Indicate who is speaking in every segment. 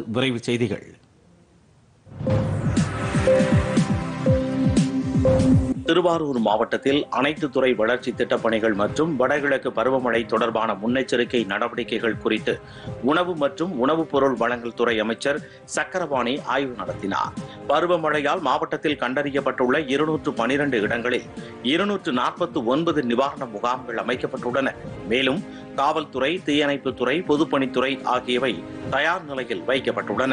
Speaker 1: விரைவு செய்திகள்
Speaker 2: திருவாரூர் மாவட்டத்தில் அனைத்து துறை வளர்ச்சி திட்டப் பணிகள் மற்றும் வடகிழக்கு பருவமழை தொடர்பான முன்னெச்சரிக்கை நடவடிக்கைகள் குறித்து உணவு மற்றும் உணவுப் பொருள் வழங்கல் துறை அமைச்சர் சக்கரபாணி ஆய்வு நடத்தினார் பருவமழையால் மாவட்டத்தில் கண்டறியப்பட்டுள்ள இருநூற்று பனிரெண்டு இடங்களில் இருநூற்று நாற்பத்தி ஒன்பது நிவாரண முகாம்கள் அமைக்கப்பட்டுள்ளன மேலும் காவல்துறை தீயணைப்புத்துறை பொதுப்பணித்துறை ஆகியவை தயார் நிலையில் வைக்கப்பட்டுள்ளன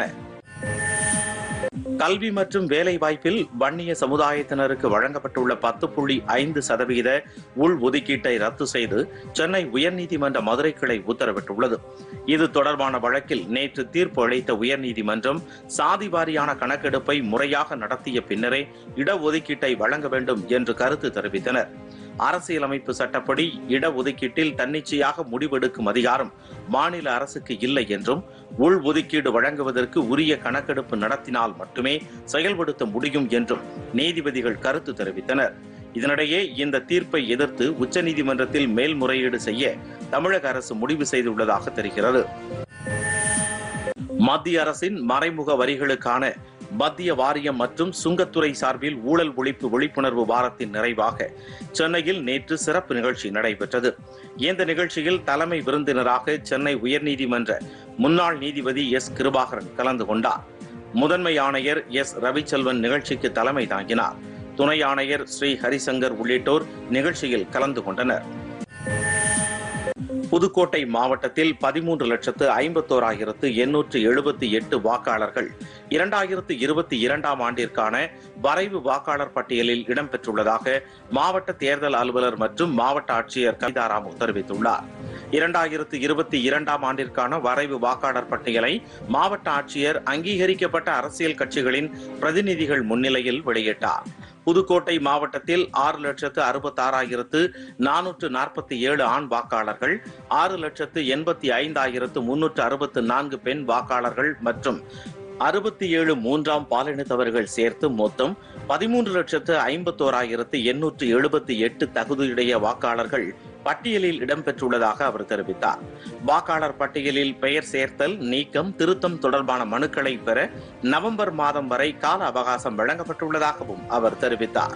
Speaker 2: கல்வி மற்றும் வேலை வாய்ப்பில் வன்னிய சமுதாயத்தினருக்கு வழங்கப்பட்டுள்ள பத்து புள்ளி ஐந்து சதவீத உள் ஒதுக்கீட்டை ரத்து செய்து சென்னை உயர்நீதிமன்ற மதுரை கிளை உத்தரவிட்டுள்ளது இது தொடர்பான வழக்கில் நேற்று தீர்ப்பு அளித்த உயர்நீதிமன்றம் சாதி வாரியான கணக்கெடுப்பை முறையாக நடத்திய பின்னரே இடஒதுக்கீட்டை வழங்க வேண்டும் என்று கருத்து தெரிவித்தனர் அரசியலமைப்பு சட்டப்படி இடஒதுக்கீட்டில் தன்னிச்சையாக முடிவெடுக்கும் அதிகாரம் மாநில அரசுக்கு இல்லை என்றும் உள் ஒதுக்கீடு வழங்குவதற்கு உரிய கணக்கெடுப்பு நடத்தினால் மட்டுமே செயல்படுத்த முடியும் என்றும் நீதிபதிகள் கருத்து தெரிவித்தனர் இதனிடையே இந்த தீர்ப்பை எதிர்த்து உச்சநீதிமன்றத்தில் மேல்முறையீடு செய்ய தமிழக அரசு முடிவு செய்துள்ளதாக தெரிகிறது மத்திய அரசின் மறைமுக வரிகளுக்கான மத்திய வாரியம் மற்றும் சுங்கத்துறை சார்பில் ஊழல் ஒழிப்பு விழிப்புணர்வு வாரத்தின் நிறைவாக சென்னையில் நேற்று சிறப்பு நிகழ்ச்சி நடைபெற்றது இந்த நிகழ்ச்சியில் தலைமை விருந்தினராக சென்னை உயர்நீதிமன்ற முன்னாள் நீதிபதி எஸ் கிருபாகரன் கலந்து கொண்டார் முதன்மை ஆணையர் எஸ் ரவிச்செல்வன் நிகழ்ச்சிக்கு தலைமை தாங்கினார் துணை ஆணையர் ஸ்ரீ ஹரிசங்கர் உள்ளிட்டோர் நிகழ்ச்சியில் கலந்து கொண்டனர் புதுக்கோட்டை மாவட்டத்தில் பதிமூன்று லட்சத்து ஐம்பத்தோராயிரத்து எண்ணூற்று எழுபத்தி எட்டு வாக்காளர்கள் இரண்டாயிரத்து இருபத்தி இரண்டாம் ஆண்டிற்கான வரைவு வாக்காளர் பட்டியலில் இடம்பெற்றுள்ளதாக மாவட்ட தேர்தல் அலுவலர் மற்றும் மாவட்ட ஆட்சியர் கவிதாராமு தெரிவித்துள்ளார் இரண்டாயிரத்து இருபத்தி இரண்டாம் ஆண்டிற்கான வரைவு வாக்காளர் பட்டியலை மாவட்ட ஆட்சியர் அங்கீகரிக்கப்பட்ட அரசியல் கட்சிகளின் பிரதிநிதிகள் முன்னிலையில் வெளியிட்டார் புதுக்கோட்டை மாவட்டத்தில் ஆறு லட்சத்து அறுபத்தாறாயிரத்து நானூற்று நாற்பத்தி ஏழு ஆண் வாக்காளர்கள் ஆறு லட்சத்து எண்பத்தி ஐந்தாயிரத்து முன்னூற்று அறுபத்து நான்கு பெண் வாக்காளர்கள் மற்றும் அறுபத்தி ஏழு மூன்றாம் பாலினத்தவர்கள் சேர்த்து மொத்தம் பதிமூன்று லட்சத்து ஐம்பத்தோராயிரத்து எண்ணூற்று எழுபத்தி எட்டு தகுதியுடைய வாக்காளர்கள் பட்டியலில் இடம்பெற்றுள்ளதாக அவர் தெரிவித்தார் வாக்காளர் பட்டியலில் பெயர் சேர்த்தல் நீக்கம் திருத்தம் தொடர்பான மனுக்களை பெற நவம்பர் மாதம் வரை கால அவகாசம் வழங்கப்பட்டுள்ளதாகவும் அவர் தெரிவித்தார்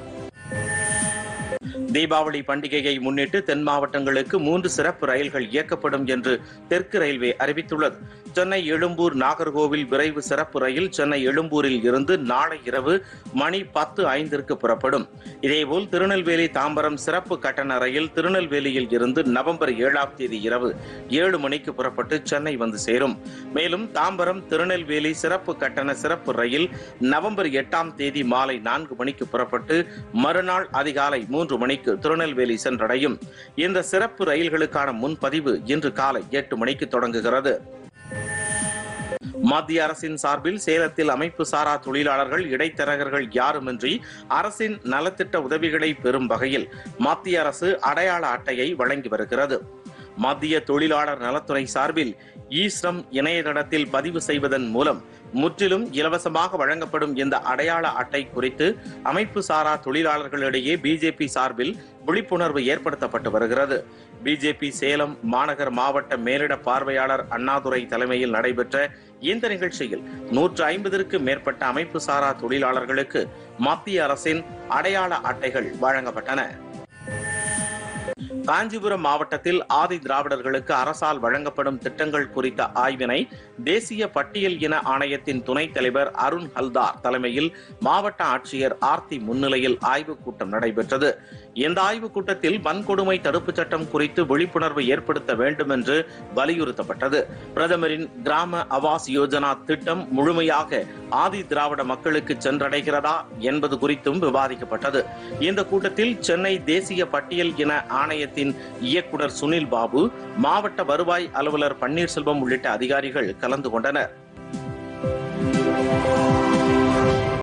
Speaker 2: தீபாவளி பண்டிகையை முன்னிட்டு தென் மாவட்டங்களுக்கு மூன்று சிறப்பு ரயில்கள் இயக்கப்படும் என்று தெற்கு ரயில்வே அறிவித்துள்ளது சென்னை எழும்பூர் நாகர்கோவில் விரைவு சிறப்பு ரயில் சென்னை எழும்பூரில் இருந்து நாளை இரவு மணி பத்து ஐந்திற்கு புறப்படும் இதேபோல் திருநெல்வேலி தாம்பரம் சிறப்பு கட்டண ரயில் திருநெல்வேலியில் இருந்து நவம்பர் ஏழாம் தேதி இரவு ஏழு மணிக்கு புறப்பட்டு சென்னை வந்து சேரும் மேலும் தாம்பரம் திருநெல்வேலி சிறப்பு கட்டண சிறப்பு ரயில் நவம்பர் எட்டாம் தேதி மாலை நான்கு மணிக்கு புறப்பட்டு மறுநாள் அதிகாலை மூன்று மணிக்கு திருநெல்வேலி சென்றடையும் இந்த சிறப்பு ரயில்களுக்கான முன்பதிவு இன்று காலை எட்டு மணிக்கு தொடங்குகிறது மத்திய அரசின் சார்பில் சேலத்தில் அமைப்பு சாரா தொழிலாளர்கள் இடைத்தரகர்கள் யாருமின்றி அரசின் நலத்திட்ட உதவிகளை பெறும் வகையில் மத்திய அரசு அடையாள அட்டையை வழங்கி வருகிறது மத்திய தொழிலாளர் நலத்துறை சார்பில் ஈஸ்ரம் இணையதளத்தில் பதிவு செய்வதன் மூலம் முற்றிலும் இலவசமாக வழங்கப்படும் இந்த அடையாள அட்டை குறித்து அமைப்பு சாரா தொழிலாளர்களிடையே பிஜேபி சார்பில் விழிப்புணர்வு ஏற்படுத்தப்பட்டு வருகிறது பிஜேபி சேலம் மாநகர் மாவட்ட மேலிட பார்வையாளர் அண்ணாதுரை தலைமையில் நடைபெற்ற இந்த நிகழ்ச்சியில் நூற்று ஐம்பதற்கு மேற்பட்ட அமைப்பு சாரா தொழிலாளர்களுக்கு மத்திய அரசின் அடையாள அட்டைகள் வழங்கப்பட்டன காஞ்சிபுரம் மாவட்டத்தில் ஆதி திராவிடர்களுக்கு அரசால் வழங்கப்படும் திட்டங்கள் குறித்த ஆய்வினை தேசிய பட்டியல் இன ஆணையத்தின் துணைத் தலைவர் அருண் ஹல்தார் தலைமையில் மாவட்ட ஆட்சியர் ஆர்த்தி முன்னிலையில் ஆய்வுக் கூட்டம் நடைபெற்றது இந்த ஆய்வுக் கூட்டத்தில் வன்கொடுமை தடுப்புச் சட்டம் குறித்து விழிப்புணர்வு ஏற்படுத்த வேண்டும் என்று வலியுறுத்தப்பட்டது பிரதமரின் கிராம ஆவாஸ் யோஜனா திட்டம் முழுமையாக ஆதி திராவிட மக்களுக்கு சென்றடைகிறதா என்பது குறித்தும் விவாதிக்கப்பட்டது இந்த கூட்டத்தில் சென்னை தேசிய பட்டியல் இன ஆணையத்தின் இயக்குனர் சுனில் பாபு மாவட்ட வருவாய் அலுவலர் பன்னீர்செல்வம் உள்ளிட்ட அதிகாரிகள் கலந்து கொண்டனர்